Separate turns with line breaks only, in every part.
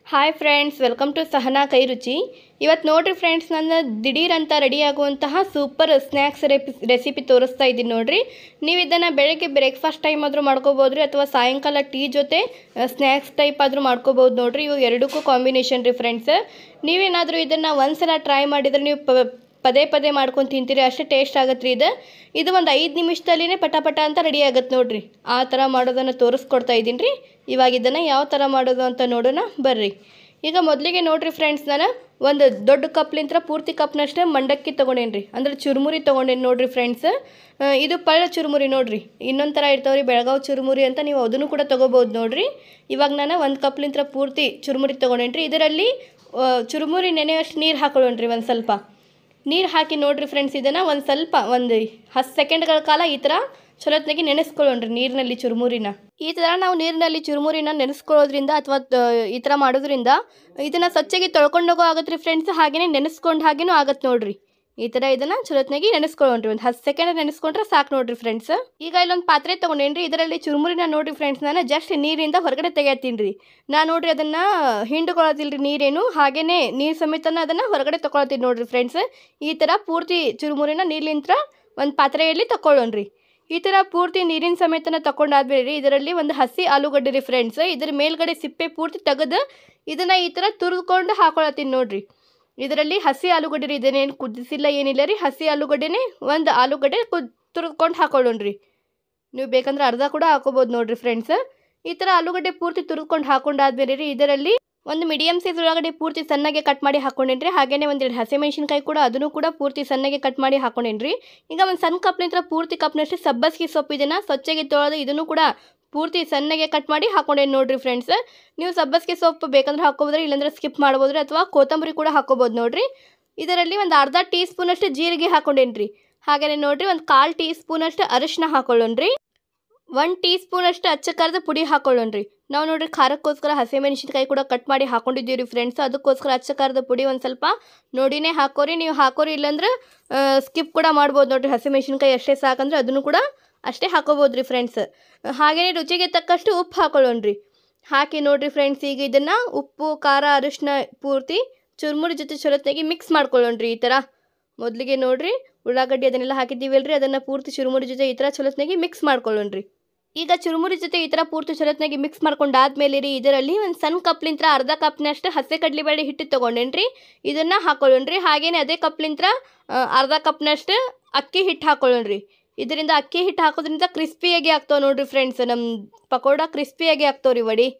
hi friends welcome to Sahana ಕೈ ರುಚಿ ಇವತ್ತು ನೋಡ್ರಿ ಫ್ರೆಂಡ್ಸ್ ನನ್ನ ದಿಢೀರ್ ಅಂತ ರೆಡಿ ಆಗುವಂತಹ ಸೂಪರ್ ಸ್ನ್ಯಾಕ್ಸ್ ರೆಪಿ ರೆಸಿಪಿ ತೋರಿಸ್ತಾ ಇದ್ದೀನಿ ನೋಡ್ರಿ ನೀವು ಇದನ್ನು ಬೆಳಗ್ಗೆ ಬ್ರೇಕ್ಫಾಸ್ಟ್ ಟೈಮ್ ಆದರೂ ಮಾಡ್ಕೋಬೋದು ರೀ ಅಥವಾ ಸಾಯಂಕಾಲ ಟೀ ಜೊತೆ ಸ್ನ್ಯಾಕ್ಸ್ ಟೈಪ್ ಆದರೂ ಮಾಡ್ಕೋಬೋದು ನೋಡ್ರಿ ಇವು ಎರಡಕ್ಕೂ ಕಾಂಬಿನೇಷನ್ ರೀ ಫ್ರೆಂಡ್ಸ್ ನೀವೇನಾದರೂ ಇದನ್ನು ಒಂದ್ಸಲ ಟ್ರೈ ಮಾಡಿದರೆ ನೀವು ಪ ಪದೇ ಪದೇ ಮಾಡ್ಕೊಂಡು ತಿಂತೀರಿ ಅಷ್ಟೇ ಟೇಸ್ಟ್ ಆಗತ್ತೆ ರೀ ಇದು ಇದು ಒಂದು ಐದು ನಿಮಿಷದಲ್ಲಿನೇ ಪಟ ಪಟ ಅಂತ ರೆಡಿ ಆಗತ್ತೆ ನೋಡ್ರಿ ಆ ಥರ ಮಾಡೋದನ್ನು ತೋರಿಸ್ಕೊಡ್ತಾ ಇದ್ದೀನಿ ರೀ ಇವಾಗ ಇದನ್ನು ಯಾವ ಥರ ಮಾಡೋದು ಅಂತ ನೋಡೋಣ ಬರ್ರಿ ಈಗ ಮೊದಲಿಗೆ ನೋಡ್ರಿ ಫ್ರೆಂಡ್ಸ್ ನಾನು ಒಂದು ದೊಡ್ಡ ಕಪ್ಲಿಂತ್ರ ಪೂರ್ತಿ ಕಪ್ನಷ್ಟೇ ಮಂಡಕ್ಕಿ ತೊಗೊಂಡೇನಿ ರೀ ಅಂದ್ರೆ ಚುರುಮುರಿ ತೊಗೊಂಡೇನಿ ನೋಡ್ರಿ ಫ್ರೆಂಡ್ಸ್ ಇದು ಪಳ್ಳ ಚುರುಮುರಿ ನೋಡ್ರಿ ಇನ್ನೊಂದು ಥರ ಇರ್ತಾವ್ರಿ ಬೆಳಗಾವಿ ಚುರುಮುರಿ ಅಂತ ನೀವು ಅದನ್ನು ಕೂಡ ತೊಗೋಬೋದು ನೋಡ್ರಿ ಇವಾಗ ನಾನು ಒಂದು ಕಪ್ಲಿಂತ್ರ ಪೂರ್ತಿ ಚುರುಮುರಿ ತೊಗೊಂಡೇನಿ ರೀ ಇದರಲ್ಲಿ ಆ, ಚುರುಮುರಿ ನೆನೆಯೋಷ್ಟು ನೀರು ಹಾಕೊಳ್ಳೋಣ್ರಿ ಒಂದು ಸ್ವಲ್ಪ ನೀರು ಹಾಕಿ ನೋಡ್ರಿ ಫ್ರೆಂಡ್ಸ್ ಇದನ್ನು ಒಂದು ಸ್ವಲ್ಪ ಒಂದು ಹತ್ತು ಸೆಕೆಂಡ್ಗಳ ಕಾಲ ಈ ಥರ ಚಲೋತ್ನಾಗಿ ನೆನೆಸ್ಕೊಳ್ಳೋಣ್ರಿ ನೀರಿನಲ್ಲಿ ಚುರುಮುರಿನ ಈ ಥರ ನಾವು ನೀರಿನಲ್ಲಿ ಚುರುಮುರಿನ ನೆನೆಸ್ಕೊಳ್ಳೋದ್ರಿಂದ ಅಥವಾ ಈ ಥರ ಮಾಡೋದ್ರಿಂದ ಇದನ್ನು ಸ್ವಚ್ಛಗೆ ತೊಳ್ಕೊಂಡೋಗೋ ಆಗತ್ತೆ ರೀ ಫ್ರೆಂಡ್ಸ್ ಹಾಗೆಯೇ ನೆನೆಸ್ಕೊಂಡು ಹಾಗೇನೂ ಆಗತ್ತೆ ನೋಡ್ರಿ ಈ ಥರ ಇದನ್ನು ಚಲೋತ್ನಾಗಿ ನೆನೆಸ್ಕೊಳ್ಳೋಣ್ರಿ ಒಂದು ಹತ್ತು ಸೆಕೆಂಡ್ ನೆನೆಸ್ಕೊಂಡ್ರೆ ಸಾಕು ನೋಡ್ರಿ ಫ್ರೆಂಡ್ಸ್ ಈಗ ಇಲ್ಲೊಂದು ಪಾತ್ರೆ ತೊಗೊಂಡೇನ್ರಿ ಇದರಲ್ಲಿ ಚುರುಮುರಿನ ನೋಡ್ರಿ ಫ್ರೆಂಡ್ಸ್ ನಾನು ಜಸ್ಟ್ ನೀರಿಂದ ಹೊರಗಡೆ ತೆಗಿಯತ್ತೀನಿ ರೀ ನಾನು ನೋಡ್ರಿ ಅದನ್ನು ಹಿಂಡ್ಕೊಳ್ಳೋದಿಲ್ರಿ ನೀರೇನು ಹಾಗೇನೆ ನೀರು ಸಮೇತನ ಅದನ್ನು ಹೊರಗಡೆ ತಗೊಳತ್ತೀನಿ ನೋಡ್ರಿ ಫ್ರೆಂಡ್ಸ್ ಈ ಥರ ಪೂರ್ತಿ ಚುರುಮುರಿನ ನೀರ್ಲಿಂತ್ರ ಒಂದು ಪಾತ್ರೆಯಲ್ಲಿ ತಗೊಳ್ಳೋಣ್ರಿ ಈ ಥರ ಪೂರ್ತಿ ನೀರಿನ ಸಮೇತನ ತಗೊಂಡಾದ್ಮೇಲೆ ರೀ ಇದರಲ್ಲಿ ಒಂದು ಹಸಿ ಆಲೂಗಡ್ಡೆ ರೀ ಫ್ರೆಂಡ್ಸ್ ಇದ್ರ ಮೇಲ್ಗಡೆ ಸಿಪ್ಪೆ ಪೂರ್ತಿ ತೆಗೆದು ಇದನ್ನು ಈ ಥರ ತುರಿದುಕೊಂಡು ಹಾಕೊಳತ್ತೀನಿ ನೋಡ್ರಿ ಇದರಲ್ಲಿ ಹಸಿ ಆಲೂಗಡ್ಡೆ ರೀ ಇದನ್ನೇನು ಕುದಿಸಿಲ್ಲ ಏನಿಲ್ಲ ರೀ ಹಸಿ ಆಲೂಗಡ್ಡೆನೇ ಒಂದು ಆಲೂಗಡ್ಡೆ ಕುದ್ ತುರಿದ್ಕೊಂಡು ಹಾಕೊಳ್ಳೋಣ್ರಿ ನೀವು ಬೇಕಂದ್ರೆ ಅರ್ಧ ಕೂಡ ಹಾಕೋಬೋದು ನೋಡ್ರಿ ಫ್ರೆಂಡ್ಸ್ ಈ ಥರ ಆಲೂಗಡ್ಡೆ ಪೂರ್ತಿ ತುರಿದ್ಕೊಂಡು ಹಾಕೊಂಡಾದ್ಮೇಲೆ ರೀ ಇದರಲ್ಲಿ ಒಂದು ಮೀಡಿಯಮ್ ಸೈಜ್ ಒಳಗಡೆ ಪೂರ್ತಿ ಸಣ್ಣಗೆ ಕಟ್ ಮಾಡಿ ಹಾಕೊಂಡೇನ್ರಿ ಹಾಗೇನೆ ಒಂದೆರಡು ಹಸಿಮೆಣಸಿನ್ಕಾಯಿ ಕೂಡ ಅದನ್ನು ಕೂಡ ಪೂರ್ತಿ ಸಣ್ಣಗೆ ಕಟ್ ಮಾಡಿ ಹಾಕೊಂಡೇನ್ರಿ ಈಗ ಒಂದು ಸಣ್ಣ ಕಪ್ನಿಂದ ಪೂರ್ತಿ ಕಪ್ನಷ್ಟು ಸಬ್ಬಸ್ಗಿ ಸೊಪ್ಪು ಇದನ್ನು ಸ್ವಚ್ಛಗೆ ತೊಳೆದು ಇದನ್ನು ಕೂಡ ಪೂರ್ತಿ ಸಣ್ಣಗೆ ಕಟ್ ಮಾಡಿ ಹಾಕೊಂಡೇನಿ ನೋಡ್ರಿ ಫ್ರೆಂಡ್ಸ್ ನೀವು ಸಬ್ಬಸ್ಗೆ ಸೊಪ್ಪು ಬೇಕಂದ್ರೆ ಹಾಕೋಬೋದ್ರಿ ಇಲ್ಲಾಂದ್ರೆ ಸ್ಕಿಪ್ ಮಾಡ್ಬೋದ್ರಿ ಅಥವಾ ಕೊತ್ತಂಬರಿ ಕೂಡ ಹಾಕೋಬೋದು ನೋಡ್ರಿ ಇದರಲ್ಲಿ ಒಂದು ಅರ್ಧ ಟೀ ಸ್ಪೂನಷ್ಟು ಜೀರಿಗೆ ಹಾಕೊಂಡೇನ್ರಿ ಹಾಗೆಯೇ ನೋಡ್ರಿ ಒಂದು ಕಾಲು ಟೀ ಸ್ಪೂನಷ್ಟು ಅರಿಶಿನ ಹಾಕೊಳ್ಳೋಣ್ರಿ ಒನ್ ಟೀ ಸ್ಪೂನಷ್ಟು ಅಚ್ಚ ಖಾರದ ಪುಡಿ ಹಾಕೊಳ್ಳೋಣ್ರಿ ನಾವು ನೋಡ್ರಿ ಖಾರಕ್ಕೋಸ್ಕರ ಹಸಿಮೆಣಸಿನ್ಕಾಯಿ ಕೂಡ ಕಟ್ ಮಾಡಿ ಹಾಕೊಂಡಿದ್ದೀವಿ ರೀ ಫ್ರೆಂಡ್ಸ್ ಅದಕ್ಕೋಸ್ಕರ ಅಚ್ಚ ಖಾರದ ಪುಡಿ ಒಂದು ಸ್ವಲ್ಪ ನೋಡಿನೇ ಹಾಕೋರಿ ನೀವು ಹಾಕೋರಿ ಇಲ್ಲಾಂದ್ರೆ ಸ್ಕಿಪ್ ಕೂಡ ಮಾಡ್ಬೋದು ನೋಡ್ರಿ ಹಸಿಮೆಣಸಿನ್ಕಾಯಿ ಅಷ್ಟೇ ಸಾಕಂದ್ರೆ ಅದನ್ನು ಕೂಡ ಅಷ್ಟೇ ಹಾಕೋಬೋದು ರೀ ಫ್ರೆಂಡ್ಸ್ ಹಾಗೆಯೇ ರುಚಿಗೆ ತಕ್ಕಷ್ಟು ಉಪ್ಪು ಹಾಕೊಳ್ಳೋಣ್ರಿ ಹಾಕಿ ನೋಡ್ರಿ ಫ್ರೆಂಡ್ಸ್ ಈಗ ಇದನ್ನು ಉಪ್ಪು ಖಾರ ಅರಿಶಿನ ಪೂರ್ತಿ ಚುರುಮುರಿ ಜೊತೆ ಚೊಲೊತ್ತಾಗಿ ಮಿಕ್ಸ್ ಮಾಡ್ಕೊಳ್ಳೋಣ್ರಿ ಈ ಥರ ಮೊದಲಿಗೆ ನೋಡ್ರಿ ಉಳ್ಳಾಗಡ್ಡಿ ಅದನ್ನೆಲ್ಲ ಹಾಕಿದ್ದೀವಲ್ರಿ ಅದನ್ನು ಪೂರ್ತಿ ಚುರುಮುರಿ ಜೊತೆ ಈ ಥರ ಚೊಲೊತ್ನಾಗಿ ಮಿಕ್ಸ್ ಮಾಡ್ಕೊಳ್ಳೋಣ್ರಿ ಈಗ ಚುರುಮುರಿ ಜೊತೆ ಈ ಥರ ಪೂರ್ತಿ ಚೊಲೊತ್ನಾಗಿ ಮಿಕ್ಸ್ ಮಾಡ್ಕೊಂಡಾದ್ಮೇಲೆ ರೀ ಇದರಲ್ಲಿ ಒಂದು ಸಣ್ಣ ಕಪ್ಲಿಂತ್ರ ಅರ್ಧ ಕಪ್ನಷ್ಟು ಹಸಿ ಕಡಲೆಬೇಳೆ ಹಿಟ್ಟು ತೊಗೊಂಡೇನ್ರಿ ಇದನ್ನು ಹಾಕೊಳ್ಳೋಣ್ರಿ ಹಾಗೇನೆ ಅದೇ ಕಪ್ಲಿಂತ್ರ ಆ, ಅರ್ಧ ಕಪ್ನಷ್ಟು ಅಕ್ಕಿ ಹಿಟ್ಟು ಹಾಕೊಳ್ಳೋಣ್ರಿ ಇದರಿಂದ ಅಕ್ಕಿ ಹಿಟ್ಟು ಹಾಕೋದ್ರಿಂದ ಕ್ರಿಸ್ಪಿಯಾಗಿ ಆಗ್ತಾವೆ ನೋಡ್ರಿ ಫ್ರೆಂಡ್ಸ್ ನಮ್ಮ ಪಕೋಡ ಕ್ರಿಸ್ಪಿಯಾಗಿ ಆಗ್ತಾವೆ ರೀ ವಡಿ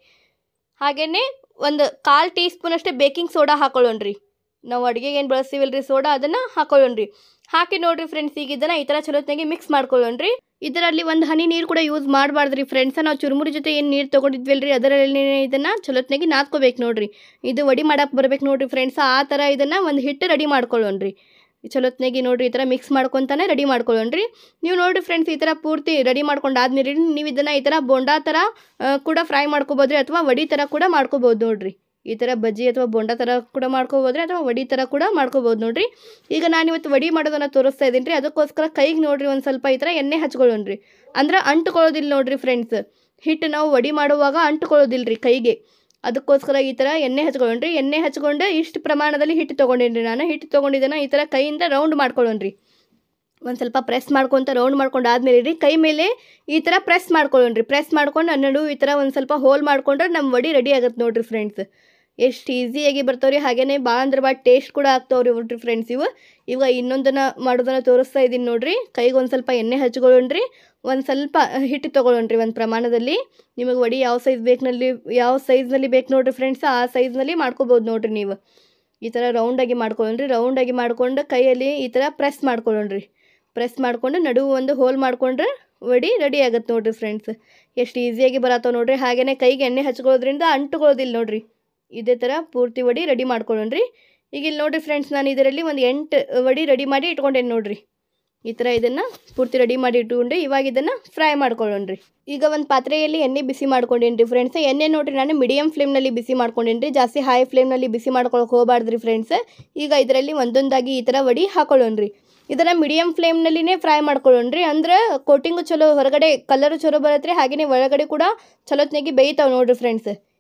ಹಾಗೆಯೇ ಒಂದು ಕಾಲು ಟೀ ಸ್ಪೂನಷ್ಟು ಬೇಕಿಂಗ್ ಸೋಡಾ ಹಾಕೊಳ್ಳೋಣ್ರಿ ನಾವು ಅಡುಗೆಗೆ ಏನು ಬಳಸ್ತೀವಲ್ರಿ ಸೋಡಾ ಅದನ್ನು ಹಾಕೊಳ್ಳೋಣ್ರಿ ಹಾಕಿ ನೋಡ್ರಿ ಫ್ರೆಂಡ್ಸ್ ಈಗ ಇದನ್ನು ಈ ಥರ ಚಲೋತ್ನಾಗಿ ಮಿಕ್ಸ್ ಮಾಡ್ಕೊಳ್ಳೋಣ್ರಿ ಇದರಲ್ಲಿ ಒಂದು ಹನಿ ನೀರು ಕೂಡ ಯೂಸ್ ಮಾಡಬಾರ್ದ್ರಿ ಫ್ರೆಂಡ್ಸ್ ನಾವು ಚುರುಮುರಿ ಜೊತೆ ಏನು ನೀರು ತೊಗೊಂಡಿದ್ವಲ್ರಿ ಅದರಲ್ಲಿ ಇದನ್ನು ಚಲೋತ್ನಾಗಿ ನಾದ್ಕೋಬೇಕು ನೋಡ್ರಿ ಇದು ವಡಿ ಮಾಡಕ್ಕೆ ಬರ್ಬೇಕು ನೋಡ್ರಿ ಫ್ರೆಂಡ್ಸ್ ಆ ಥರ ಇದನ್ನು ಒಂದು ಹಿಟ್ಟು ರೆಡಿ ಮಾಡ್ಕೊಳ್ಳೋಣ್ರಿ ಚಲೋತ್ನಾಗಿ ನೋಡ್ರಿ ಈ ಥರ ಮಿಕ್ಸ್ ಮಾಡ್ಕೊತಾನೆ ರೆಡಿ ಮಾಡ್ಕೊಳ್ಳೋಣ್ರಿ ನೀವು ನೋಡ್ರಿ ಫ್ರೆಂಡ್ಸ್ ಈ ಥರ ಪೂರ್ತಿ ರೆಡಿ ಮಾಡ್ಕೊಂಡು ಆದ್ಮೇಲೆ ನೀವು ಇದನ್ನು ಈ ಥರ ಬೋಂಡಾ ಥರ ಆ, ಕೂಡ ಫ್ರೈ ಮಾಡ್ಕೋಬೋದ್ರಿ ಅಥವಾ ವಡಿ ಥರ ಕೂಡ ಮಾಡ್ಕೋಬೋದು ನೋಡ್ರಿ ಈ ಥರ ಬಜ್ಜಿ ಅಥವಾ ಬೋಂಡಾ ಥರ ಕೂಡ ಮಾಡ್ಕೋಬೋದ್ರಿ ಅಥವಾ ವಡಿ ಥರ ಕೂಡ ಮಾಡ್ಕೋಬೋದು ನೋಡ್ರಿ ಈಗ ನಾನು ಇವತ್ತು ವಡಿ ಮಾಡೋದನ್ನು ತೋರಿಸ್ತಾ ಇದ್ದೀನಿ ರೀ ಅದಕ್ಕೋಸ್ಕರ ಕೈಗೆ ನೋಡ್ರಿ ಒಂದು ಸ್ವಲ್ಪ ಈ ಥರ ಎಣ್ಣೆ ಹಚ್ಕೊಳ್ಳೋಣ್ರಿ ಅಂದ್ರೆ ಅಂಟ್ಕೊಳ್ಳೋದಿಲ್ಲ ನೋಡ್ರಿ ಫ್ರೆಂಡ್ಸ್ ಹಿಟ್ಟು ನಾವು ವಡಿ ಮಾಡುವಾಗ ಅಂಟ್ಕೊಳ್ಳೋದಿಲ್ಲ ರೀ ಕೈಗೆ ಅದಕ್ಕೋಸ್ಕರ ಈ ಥರ ಎಣ್ಣೆ ಹಚ್ಕೊಳ್ಳೋಣ್ರಿ ಎಣ್ಣೆ ಹಚ್ಕೊಂಡು ಇಷ್ಟು ಪ್ರಮಾಣದಲ್ಲಿ ಹಿಟ್ಟು ತೊಗೊಂಡೇನಿ ನಾನು ಹಿಟ್ಟು ತೊಗೊಂಡಿದ್ದನ್ನು ಈ ಥರ ಕೈಯಿಂದ ರೌಂಡ್ ಮಾಡ್ಕೊಳ್ಳೋಣ್ರಿ ಒಂದು ಸ್ವಲ್ಪ ಪ್ರೆಸ್ ಮಾಡ್ಕೊತ ರೌಂಡ್ ಮಾಡ್ಕೊಂಡು ಆದ್ಮೇಲೆ ರೀ ಕೈ ಮೇಲೆ ಈ ಥರ ಪ್ರೆಸ್ ಮಾಡ್ಕೊಳ್ಳೋಣ್ರಿ ಪ್ರೆಸ್ ಮಾಡ್ಕೊಂಡು ನಡು ಈ ಥರ ಒಂದು ಸ್ವಲ್ಪ ಹೋಲ್ ಮಾಡ್ಕೊಂಡ್ರೆ ನಮ್ಮ ವಡಿ ರೆಡಿ ಆಗುತ್ತೆ ನೋಡ್ರಿ ಫ್ರೆಂಡ್ಸ್ ಎಷ್ಟು ಈಸಿಯಾಗಿ ಬರ್ತಾವ್ರಿ ಹಾಗೇನೆ ಭಾಳ ಅಂದ್ರೆ ಭಾಳ ಟೇಸ್ಟ್ ಕೂಡ ಆಗ್ತಾವ್ರಿ ನೋಡ್ರಿ ಫ್ರೆಂಡ್ಸ್ ಇವು ಇವಾಗ ಇನ್ನೊಂದನ್ನು ಮಾಡೋದನ್ನು ತೋರಿಸ್ತಾ ಇದ್ದೀನಿ ನೋಡ್ರಿ ಕೈಗೆ ಒಂದು ಸ್ವಲ್ಪ ಎಣ್ಣೆ ಹಚ್ಕೊಳ್ಳೋಣ್ರಿ ಒಂದು ಸ್ವಲ್ಪ ಹಿಟ್ಟು ತೊಗೊಳ್ಳೋಣ್ರಿ ಒಂದು ಪ್ರಮಾಣದಲ್ಲಿ ನಿಮಗೆ ವಡಿ ಯಾವ ಸೈಜ್ ಬೇಕಲ್ಲಿ ಯಾವ ಸೈಜ್ನಲ್ಲಿ ಬೇಕು ನೋಡ್ರಿ ಫ್ರೆಂಡ್ಸ್ ಆ ಸೈಜ್ನಲ್ಲಿ ಮಾಡ್ಕೋಬೋದು ನೋಡ್ರಿ ನೀವು ಈ ಥರ ರೌಂಡಾಗಿ ಮಾಡ್ಕೊಳ್ಳೋಣ್ರಿ ರೌಂಡಾಗಿ ಮಾಡ್ಕೊಂಡು ಕೈಯಲ್ಲಿ ಈ ಥರ ಪ್ರೆಸ್ ಮಾಡ್ಕೊಳ್ಳೋಣ್ರಿ ಪ್ರೆಸ್ ಮಾಡ್ಕೊಂಡು ನಡುವು ಒಂದು ಹೋಲ್ ಮಾಡ್ಕೊಂಡ್ರೆ ವಡಿ ರೆಡಿ ಆಗುತ್ತೆ ನೋಡ್ರಿ ಫ್ರೆಂಡ್ಸ್ ಎಷ್ಟು ಈಸಿಯಾಗಿ ಬರತ್ತವ ನೋಡ್ರಿ ಹಾಗೆಯೇ ಕೈಗೆ ಎಣ್ಣೆ ಹಚ್ಕೊಳ್ಳೋದ್ರಿಂದ ಅಂಟುಕೊಳ್ಳೋದಿಲ್ಲ ನೋಡ್ರಿ ಇದೇ ಥರ ಪೂರ್ತಿ ವಡಿ ರೆಡಿ ಮಾಡ್ಕೊಳ್ಳೋಣ್ರಿ ಈಗ ಇಲ್ಲಿ ನೋಡ್ರಿ ಫ್ರೆಂಡ್ಸ್ ನಾನು ಇದರಲ್ಲಿ ಒಂದು ಎಂಟು ವಡಿ ರೆಡಿ ಮಾಡಿ ಇಟ್ಕೊಂಡೇನಿ ನೋಡ್ರಿ ಈ ಥರ ಇದನ್ನು ಪೂರ್ತಿ ರೆಡಿ ಮಾಡಿ ಇಟ್ಕೊಂಡು ಇವಾಗ ಇದನ್ನು ಫ್ರೈ ಮಾಡ್ಕೊಳ್ಳೋಣ್ರಿ ಈಗ ಒಂದು ಪಾತ್ರೆಯಲ್ಲಿ ಎಣ್ಣೆ ಬಿಸಿ ಮಾಡ್ಕೊಂಡೇನಿ ರೀ ಫ್ರೆಂಡ್ಸ್ ಎಣ್ಣೆ ನೋಡ್ರಿ ನಾನು ಮೀಡಿಯಮ್ ಫ್ಲೇಮ್ನಲ್ಲಿ ಬಿಸಿ ಮಾಡ್ಕೊಂಡೇನಿ ರೀ ಜಾಸ್ತಿ ಹೈ ಫ್ಲೇಮ್ನಲ್ಲಿ ಬಿಸಿ ಮಾಡ್ಕೊಳಕ್ಕೆ ಹೋಗಬಾರ್ದು ರೀ ಫ್ರೆಂಡ್ಸ್ ಈಗ ಇದರಲ್ಲಿ ಒಂದೊಂದಾಗಿ ಈ ಥರ ವಡಿ ಹಾಕೊಳ್ಳೋಣ್ರಿ ಇದನ್ನು ಮೀಡಿಯಮ್ ಫ್ಲೇಮ್ನಲ್ಲಿನೇ ಫ್ರೈ ಮಾಡ್ಕೊಳ್ಳೋಣ್ರಿ ಅಂದ್ರೆ ಕೋಟಿಂಗು ಚಲೋ ಹೊರಗಡೆ ಕಲರು ಚಲೋ ಬರುತ್ತೆ ರೀ ಹಾಗೆಯೇ ಒಳಗಡೆ ಕೂಡ ಚಲೋತ್ನಾಗಿ ಬೇಯ್ತಾವೆ ನೋಡ್ರಿ ಫ್ರೆಂಡ್ಸ್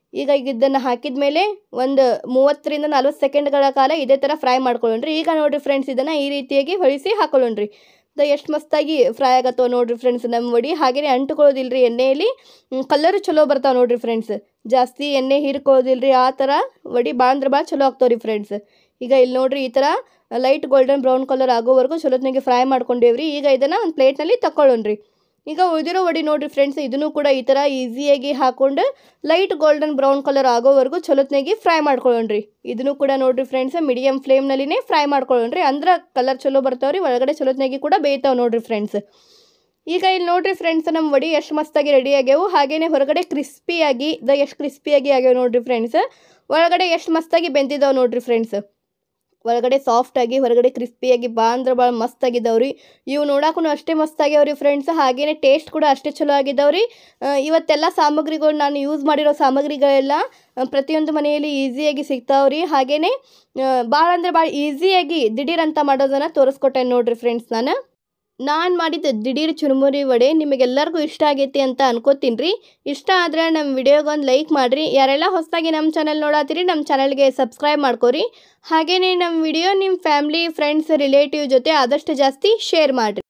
ಈಗ ಈಗ ಇದನ್ನು ಹಾಕಿದ ಮೇಲೆ ಒಂದು ಮೂವತ್ತರಿಂದ ನಲ್ವತ್ತು ಸೆಕೆಂಡ್ಗಳ ಕಾಲ ಇದೇ ಥರ ಫ್ರೈ ಮಾಡ್ಕೊಳ್ಳೋಣ್ರಿ ಈಗ ನೋಡಿರಿ ಫ್ರೆಂಡ್ಸ್ ಇದನ್ನು ಈ ರೀತಿಯಾಗಿ ಹೊಳಿಸಿ ಹಾಕೊಳ್ಳೋಣ್ರಿ ದ ಎಷ್ಟು ಮಸ್ತಾಗಿ ಫ್ರೈ ಆಗತ್ತವ ನೋಡಿರಿ ಫ್ರೆಂಡ್ಸ್ ನಮ್ಮ ವಡಿ ಹಾಗೆಯೇ ಅಂಟ್ಕೊಳ್ಳೋದಿಲ್ಲ ರೀ ಎಣ್ಣೆಯಲ್ಲಿ ಕಲರು ಚಲೋ ಬರ್ತಾವೆ ನೋಡಿರಿ ಫ್ರೆಂಡ್ಸ್ ಜಾಸ್ತಿ ಎಣ್ಣೆ ಹೀರ್ಕೊಳ್ಳೋದಿಲ್ಲ ರೀ ಆ ಥರ ವಡಿ ಭಾಳ ಅಂದ್ರೆ ಭಾಳ ಚಲೋ ಆಗ್ತಾವೆ ರೀ ಫ್ರೆಂಡ್ಸ್ ಈಗ ಇಲ್ಲಿ ನೋಡಿರಿ ಈ ಥರ ಲೈಟ್ ಗೋಲ್ಡನ್ ಬ್ರೌನ್ ಕಲರ್ ಆಗೋವರೆಗೂ ಚಲೋತ್ನಾಗೆ ಫ್ರೈ ಮಾಡ್ಕೊಂಡೇವ್ರಿ ಈಗ ಇದನ್ನು ಒಂದು ಪ್ಲೇಟ್ನಲ್ಲಿ ತಗೊಳ್ಳೋಣ್ರಿ ಈಗ ಉಳಿದಿರೋ ವಡಿ ನೋಡಿರಿ ಫ್ರೆಂಡ್ಸ್ ಇದನ್ನು ಕೂಡ ಈ ಥರ ಈಸಿಯಾಗಿ ಹಾಕೊಂಡು ಲೈಟ್ ಗೋಲ್ಡನ್ ಬ್ರೌನ್ ಕಲರ್ ಆಗೋವರೆಗೂ ಚಲೋತ್ನಾಗಿ ಫ್ರೈ ಮಾಡ್ಕೊಳ್ಳೋಣ್ರಿ ಇದನ್ನು ಕೂಡ ನೋಡಿರಿ ಫ್ರೆಂಡ್ಸ್ ಮೀಡಿಯಮ್ ಫ್ಲೇಮ್ನಲ್ಲಿನೇ ಫ್ರೈ ಮಾಡ್ಕೊಳ್ಳೋಣ್ರಿ ಅಂದ್ರೆ ಕಲರ್ ಚಲೋ ಬರ್ತಾವ್ರಿ ಒಳಗಡೆ ಚಲೋತ್ನಾಗಿ ಕೂಡ ಬೇಯ್ತಾವೆ ನೋಡಿರಿ ಫ್ರೆಂಡ್ಸ್ ಈಗ ಇಲ್ಲಿ ನೋಡಿರಿ ಫ್ರೆಂಡ್ಸ್ ನಮ್ಮ ವಡಿ ಎಷ್ಟು ಮಸ್ತಾಗಿ ರೆಡಿ ಆಗ್ಯಾವು ಹಾಗೇನೆ ಹೊರಗಡೆ ಕ್ರಿಸ್ಪಿಯಾಗಿ ದ ಎಷ್ಟು ಕ್ರಿಸ್ಪಿಯಾಗಿ ಆಗ್ಯಾವ ನೋಡಿರಿ ಫ್ರೆಂಡ್ಸ್ ಒಳಗಡೆ ಎಷ್ಟು ಮಸ್ತಾಗಿ ಬೆಂದಿದ್ದಾವೆ ನೋಡಿರಿ ಫ್ರೆಂಡ್ಸ್ ಒಳಗಡೆ ಸಾಫ್ಟಾಗಿ ಹೊರಗಡೆ ಕ್ರಿಸ್ಪಿಯಾಗಿ ಭಾಳ ಅಂದ್ರೆ ಭಾಳ ಮಸ್ತ್ ಆಗಿದ್ದಾವ್ರಿ ಇವು ನೋಡಕ್ಕೂ ಅಷ್ಟೇ ಮಸ್ತ್ ಆಗ್ಯಾವ್ರಿ ಫ್ರೆಂಡ್ಸ್ ಹಾಗೇನೆ ಟೇಸ್ಟ್ ಕೂಡ ಅಷ್ಟೇ ಚಲೋ ಆಗಿದ್ದಾವ್ರಿ ಆ, ಇವತ್ತೆಲ್ಲ ಸಾಮಗ್ರಿಗಳು ನಾನು ಯೂಸ್ ಮಾಡಿರೋ ಸಾಮಗ್ರಿಗಳೆಲ್ಲ ಆ, ಪ್ರತಿಯೊಂದು ಮನೆಯಲ್ಲಿ ಈಸಿಯಾಗಿ ಸಿಗ್ತಾವ್ರಿ ಹಾಗೇನೆ ಭಾಳ ಅಂದ್ರೆ ಭಾಳ ಈಸಿಯಾಗಿ ದಿಢೀರಂತ ಮಾಡೋದನ್ನು ತೋರಿಸ್ಕೊಟ್ಟೆ ನೋಡ್ರಿ ಫ್ರೆಂಡ್ಸ್ ನಾನು ನಾನು ಮಾಡಿದ ದಿಢೀರ್ ಚುರುಮುರಿ ವಡೆ ನಿಮಗೆಲ್ಲರಿಗೂ ಇಷ್ಟ ಆಗೈತಿ ಅಂತ ಅನ್ಕೋತೀನಿ ರೀ ಇಷ್ಟ ಆದರೆ ನಮ್ಮ ವಿಡಿಯೋಗೊಂದು ಲೈಕ್ ಮಾಡಿರಿ ಯಾರೆಲ್ಲ ಹೊಸದಾಗಿ ನಮ್ಮ ಚಾನಲ್ ನೋಡತ್ತೀರಿ ನಮ್ಮ ಚಾನಲ್ಗೆ ಸಬ್ಸ್ಕ್ರೈಬ್ ಮಾಡ್ಕೊರಿ ಹಾಗೆಯೇ ನಮ್ಮ ವಿಡಿಯೋ ನಿಮ್ಮ ಫ್ಯಾಮ್ಲಿ ಫ್ರೆಂಡ್ಸ್ ರಿಲೇಟಿವ್ ಜೊತೆ ಆದಷ್ಟು ಜಾಸ್ತಿ ಶೇರ್ ಮಾಡಿರಿ